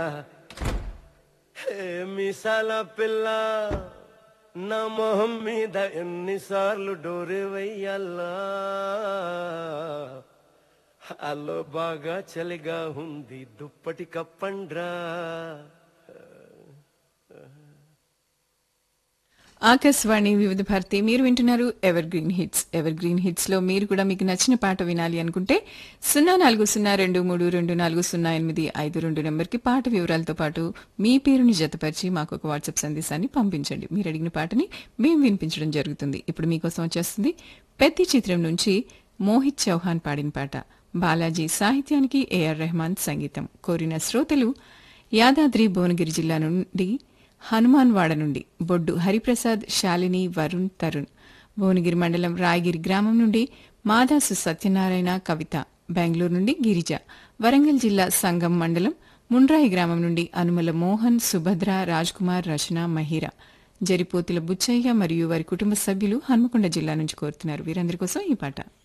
హే మీసాల పిల్ల నా మొహం మీద ఎన్నిసార్లు డోరే వెయ్యాలా అల్లో బాగా చలిగా ఉంది దుప్పటి కప్పండ్రా ఆకాశవాణి వివిధ భారతి మీరు వింటున్నారు evergreen hits evergreen hits లో మీరు కూడా మీకు నచ్చిన పాట వినాలి అనుకుంటే సున్నా నాలుగు సున్నా రెండు మూడు రెండు నాలుగు సున్నా ఎనిమిది ఐదు రెండు నెంబర్కి పాట వివరాలతో పాటు మీ పేరుని జతపరిచి మాకు ఒక వాట్సాప్ సందేశాన్ని పంపించండి మీరు అడిగిన పాటని మేము వినిపించడం జరుగుతుంది ఇప్పుడు మీకోసం వచ్చేస్తుంది పెద్ద చిత్రం నుంచి మోహిత్ చౌహాన్ పాడిన పాట బాలాజీ సాహిత్యానికి ఏఆర్ రెహమాన్ సంగీతం కోరిన శ్రోతలు యాదాద్రి భువనగిరి జిల్లా నుండి హనుమాన్వాడ నుండి బొడ్డు హరిప్రసాద్ శాలిని వరుణ్ తరుణ్ భువనగిరి మండలం రాయగిరి గ్రామం నుండి మాదాసు సత్యనారాయణ కవిత బెంగళూరు నుండి గిరిజ వరంగల్ జిల్లా సంగం మండలం ముండ్రాయి గ్రామం నుండి అనుమల మోహన్ సుభద్ర రాజ్కుమార్ రచన మహిర జరిపోతుల బుచ్చయ్య మరియు వారి కుటుంబ సభ్యులు హన్మకొండ జిల్లా నుంచి కోరుతున్నారు వీరందరి కోసం ఈ పాట